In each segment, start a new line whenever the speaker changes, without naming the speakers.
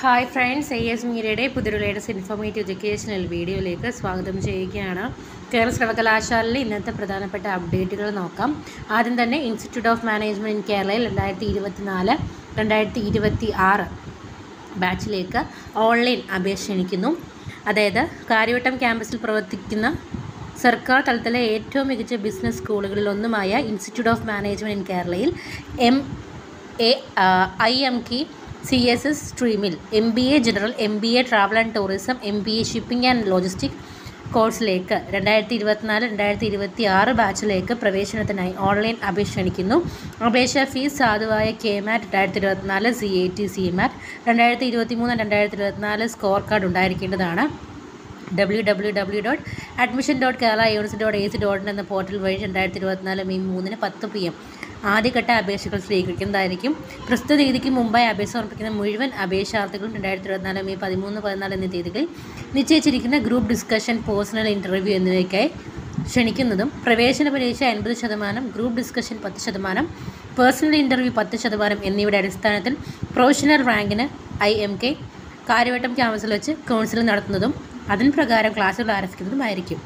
hi friends A S മീരയുടെ പുതിയൊരു latest informative educational വീഡിയോയിലേക്ക് സ്വാഗതം ചെയ്യുകയാണ് കേരള സർവകലാശാലയിലെ ഇന്നത്തെ പ്രധാനപ്പെട്ട അപ്ഡേറ്റുകൾ നോക്കാം ആദ്യം തന്നെ ഇൻസ്റ്റിറ്റ്യൂട്ട് ഓഫ് മാനേജ്മെൻറ്റ് ഇൻ കേരളയിൽ രണ്ടായിരത്തി ഇരുപത്തിനാല് രണ്ടായിരത്തി ഇരുപത്തി ആറ് ബാച്ചിലേക്ക് ഓൺലൈൻ അപേക്ഷ ക്ഷണിക്കുന്നു അതായത് കാര്യവട്ടം ക്യാമ്പസിൽ പ്രവർത്തിക്കുന്ന സർക്കാർ തലത്തിലെ ഏറ്റവും മികച്ച ബിസിനസ് സ്കൂളുകളിൽ ഒന്നുമായ ഇൻസ്റ്റിറ്റ്യൂട്ട് ഓഫ് മാനേജ്മെൻറ്റ് ഇൻ കേരളയിൽ എം എ ഐ എം കി സി എസ് എസ് സ്ട്രീമിൽ M B A general M B A travel and tourism M B A shipping and logistic കോഴ്സിലേക്ക് രണ്ടായിരത്തി ഇരുപത്തിനാല് രണ്ടായിരത്തി ഇരുപത്തി ആറ് ബാച്ചിലേക്ക് പ്രവേശനത്തിനായി ഓൺലൈൻ അപേക്ഷ ക്ഷണിക്കുന്നു അപേക്ഷ ഫീസ് സാധുവായ കെ മാറ്റ് രണ്ടായിരത്തി ഇരുപത്തിനാല് C A T C MAT രണ്ടായിരത്തി ഇരുപത്തി മൂന്ന് രണ്ടായിരത്തി ഇരുപത്തിനാല് സ്കോർ കാർഡ് ഉണ്ടായിരിക്കേണ്ടതാണ് W W W dot admission dot Kerala university dot A C dot in എന്ന പോർട്ടൽ വഴി രണ്ടായിരത്തി ഇരുപത്തിനാല് മെയ് മൂന്നിന് പത്ത് പി എം ആദ്യഘട്ട അപേക്ഷകൾ സ്വീകരിക്കുന്നതായിരിക്കും പ്രസ്തുത തീയതിക്ക് മുമ്പായി അപേക്ഷ സമർപ്പിക്കുന്ന മുഴുവൻ അപേക്ഷാർത്ഥികളും രണ്ടായിരത്തി ഇരുപത്തിനാല് മെയ് പതിമൂന്ന് പതിനാല് എന്നീ തീയതികളിൽ നിശ്ചയിച്ചിരിക്കുന്ന ഗ്രൂപ്പ് ഡിസ്കഷൻ പേഴ്സണൽ ഇൻ്റർവ്യൂ എന്നിവയ്ക്കായി ക്ഷണിക്കുന്നതും പ്രവേശന പരീക്ഷ എൺപത് ശതമാനം ഗ്രൂപ്പ് ഡിസ്കഷൻ പത്ത് ശതമാനം പേഴ്സണൽ ഇൻ്റർവ്യൂ പത്ത് ശതമാനം എന്നിവയുടെ അടിസ്ഥാനത്തിൽ പ്രൊഫഷണൽ റാങ്കിന് ഐ എം കെ കാര്യവട്ടം ക്യാമ്പസിൽ വെച്ച് കൗൺസിലിംഗ് നടത്തുന്നതും അതിന് പ്രകാരം ക്ലാസ്സുകൾ ആരംഭിക്കുന്നതുമായിരിക്കും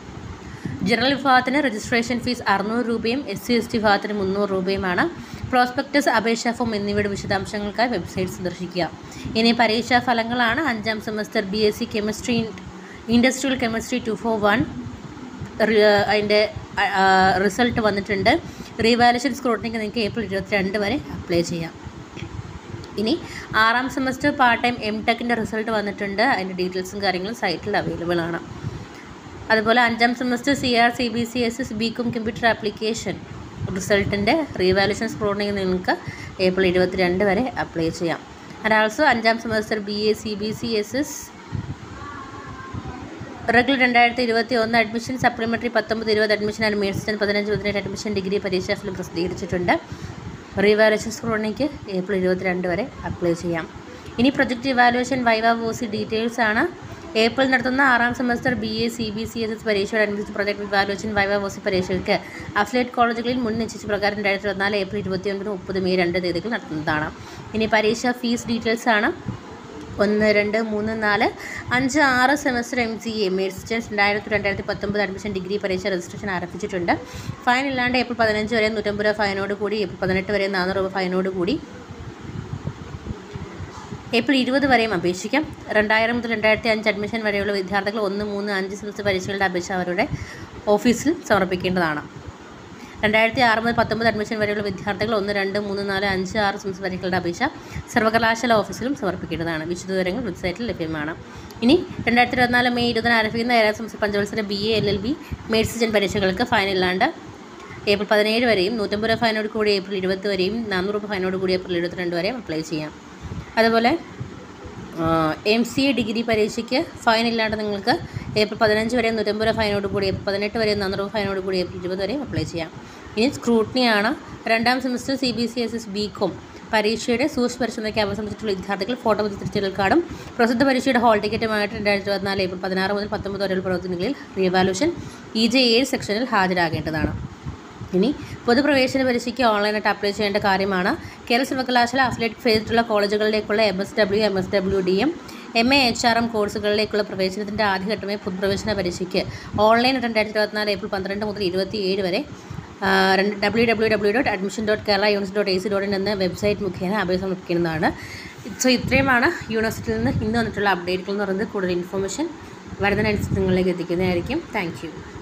ജനറൽ വിഭാഗത്തിന് രജിസ്ട്രേഷൻ ഫീസ് അറുന്നൂറ് രൂപയും എസ് സി എസ് ടി വിഭാഗത്തിന് മുന്നൂറ് രൂപയുമാണ് പ്രോസ്പെക്ടസ് അപേക്ഷാ ഫോം എന്നിവയുടെ വിശദാംശങ്ങൾക്കായി വെബ്സൈറ്റ് സന്ദർശിക്കുക ഇനി പരീക്ഷാ ഫലങ്ങളാണ് അഞ്ചാം semester B S C chemistry industrial chemistry two four one അതിൻ്റെ റിസൾട്ട് വന്നിട്ടുണ്ട് റീവാലുവേഷൻ സ്ക്രൂട്ടനിക്ക് നിങ്ങൾക്ക് ഏപ്രിൽ ഇരുപത്തിരണ്ട് വരെ അപ്ലൈ ചെയ്യാം ഇനി ആറാം സെമസ്റ്റർ പാർട്ട് ടൈം എം ടെക്കിൻ്റെ റിസൾട്ട് വന്നിട്ടുണ്ട് അതിൻ്റെ ഡീറ്റെയിൽസും കാര്യങ്ങളും സൈറ്റിൽ അവൈലബിൾ ആണ് അതുപോലെ അഞ്ചാം semester C R C B C S S B com computer application റിസൾട്ടിൻ്റെ റീവാലുവേഷൻ സ്ക്രോണിങ് നിങ്ങൾക്ക് ഏപ്രിൽ ഇരുപത്തിരണ്ട് വരെ അപ്ലൈ ചെയ്യാം ആൻഡ് ആൾസോ അഞ്ചാം semester B A C B C S S regular രണ്ടായിരത്തി ഇരുപത്തി ഒന്ന് അഡ്മിഷൻ സപ്ലിമെൻ്ററി പത്തൊമ്പത് ഇരുപത് അഡ്മിഷൻ ആൻഡ് മേഴ്സിറ്റൻ പതിനഞ്ച് പതിനെട്ട് അഡ്മിഷൻ ഡിഗ്രി പരീക്ഷാ ഫലം പ്രസിദ്ധീകരിച്ചിട്ടുണ്ട് റീവാലുവേഷൻ സ്ക്രോണിക്ക് ഏപ്രിൽ ഇരുപത്തിരണ്ട് വരെ അപ്ലൈ ചെയ്യാം ഇനി project evaluation viva voce details ആണ് ഏപ്രിൽ നടത്തുന്ന ആറാം semester B A C B C S S പരീക്ഷയോടനുബന്ധിച്ച് പ്രൊജക്ട് ഇവാലുവേഷൻ വൈവ വോസി പരീക്ഷയ്ക്ക് അഫ്ലേറ്റ് കോളേജുകളിൽ മുൻ നിശ്ചയിച്ച പ്രകാരം രണ്ടായിരത്തി ഇരുപത്തിനാല് ഏപ്രിൽ ഇരുപത്തിയൊൻപത് മുപ്പത് മെയ് രണ്ട് തീയതികൾ നടത്തുന്നതാണ് ഇനി പരീക്ഷ ഫീസ് ഡീറ്റെയിൽസ് ആണ് ഒന്ന് രണ്ട് മൂന്ന് നാല് അഞ്ച് ആറ് semester M C A mercy chance രണ്ടായിരത്തി രണ്ടായിരത്തി പത്തൊമ്പത് അഡ്മിഷൻ ഡിഗ്രി പരീക്ഷ രജിസ്ട്രേഷൻ ആരംഭിച്ചിട്ടുണ്ട് ഫൈൻ ഇല്ലാണ്ട് ഏപ്രിൽ പതിനഞ്ച് വരെ നൂറ്റമ്പത് രൂപ ഫൈനോട് കൂടി ഏപ്രിൽ പതിനെട്ട് വരെ നാനൂറ് രൂപ ഫൈനോട് കൂടി ഏപ്രിൽ ഇരുപത് വരെയും അപേക്ഷിക്കാം രണ്ടായിരം മുതൽ രണ്ടായിരത്തി അഞ്ച് അഡ്മിഷൻ വരെയുള്ള വിദ്യാർത്ഥികൾ ഒന്ന് മൂന്ന് അഞ്ച് സെമസ്റ്റർ പരീക്ഷകളുടെ അപേക്ഷ അവരുടെ ഓഫീസിൽ സമർപ്പിക്കേണ്ടതാണ് രണ്ടായിരത്തി ആറ് മുതൽ പത്തൊമ്പത് അഡ്മിഷൻ വരെയുള്ള വിദ്യാർത്ഥികൾ ഒന്ന് രണ്ട് മൂന്ന് നാല് അഞ്ച് ആറ് സെമസ്റ്റർ പരീക്ഷകളുടെ അപേക്ഷ സർവകലാശാല ഓഫീസിലും സമർപ്പിക്കേണ്ടതാണ് വിശദവിവരങ്ങൾ വെബ്സൈറ്റിൽ ലഭ്യമാണ് ഇനി രണ്ടായിരത്തി ഇരുപത്തിനാല് മെയ് ഇരുപതിന് ആരംഭിക്കുന്ന ഏഴാം സെമസ്റ്റർ പഞ്ചവത്സര B A L L B മേഡ്സിജൻ പരീക്ഷകൾക്ക് ഫൈൻ ഇല്ലാണ്ട് ഏപ്രിൽ പതിനേഴ് വരെയും നൂറ്റമ്പത് രൂപ ഫൈനോട് കൂടി ഏപ്രിൽ ഇരുപത് വരെയും നാനൂറ് രൂപ ഫൈനോട് കൂടി ഏപ്രിൽ ഇരുപത്തിരണ്ട് വരെയും അപ്ലൈ ചെയ്യാം അതുപോലെ എം സി എ ഡിഗ്രി പരീക്ഷയ്ക്ക് ഫൈൻ ഇല്ലാണ്ട് നിങ്ങൾക്ക് ഏപ്രിൽ പതിനഞ്ച് വരെ നൂറ്റമ്പത് രൂപ ഫൈനോട് കൂടി ഏപ്രിൽ പതിനെട്ട് വരെ നാനൂറ് രൂപ ഫൈനോട് കൂടി ഏപ്രിൽ ഇരുപത് വരെ അപ്ലൈ ചെയ്യാം ഇനി സ്ക്രൂട്ടനിയാണ് രണ്ടാം semester C B C S S B com പരീക്ഷയുടെ സൂക്ഷ്മ പരിശോധനയ്ക്ക് അവസരിച്ചിട്ടുള്ള വിദ്യാർത്ഥികൾ ഫോട്ടോ തിരിച്ചറിയൽ കാർഡും പ്രസിദ്ധ പരീക്ഷയുടെ ഹാൾ ടിക്കറ്റുമായിട്ട് രണ്ടായിരത്തി ഇരുപത്തിനാല് ഏപ്രിൽ പതിനാറ് മുതൽ പത്തൊമ്പത് വരെയുള്ള പ്രവർത്തനങ്ങളിൽ റീവാലുവേഷൻ ഇ ജെ ഏഴ് സെക്ഷനിൽ ഹാജരാകേണ്ടതാണ് ഇനി പൊതുപ്രവേശന പരീക്ഷയ്ക്ക് ഓൺലൈനായിട്ട് അപ്ലൈ ചെയ്യേണ്ട കാര്യമാണ് കേരള സർവകലാശാല അഫിലേറ്റ് ചെയ്തിട്ടുള്ള കോളേജുകളിലേക്കുള്ള M S W M S W D M M A H R M കോഴ്സുകളിലേക്കുള്ള പ്രവേശനത്തിൻ്റെ ആദ്യഘട്ടമായി പൊതുപ്രവേശന പരീക്ഷയ്ക്ക് ഓൺലൈൻ രണ്ടായിരത്തി ഇരുപത്തിനാല് ഏപ്രിൽ പന്ത്രണ്ട് മുതൽ ഇരുപത്തി ഏഴ് വരെ W W W dot admission dot Kerala university dot A C dot in എന്ന വെബ്സൈറ്റ് മുഖേന അപേക്ഷ സമർപ്പിക്കുന്നതാണ് സോ ഇത്രയുമാണ് യൂണിവേഴ്സിറ്റിയിൽ നിന്ന് ഇന്ന് വന്നിട്ടുള്ള അപ്ഡേറ്റുകൾ എന്ന് പറയുന്നത് കൂടുതൽ ഇൻഫർമേഷൻ വരുന്നതിനനുസരിച്ച് നിങ്ങളിലേക്ക് എത്തിക്കുന്നതായിരിക്കും താങ്ക് യു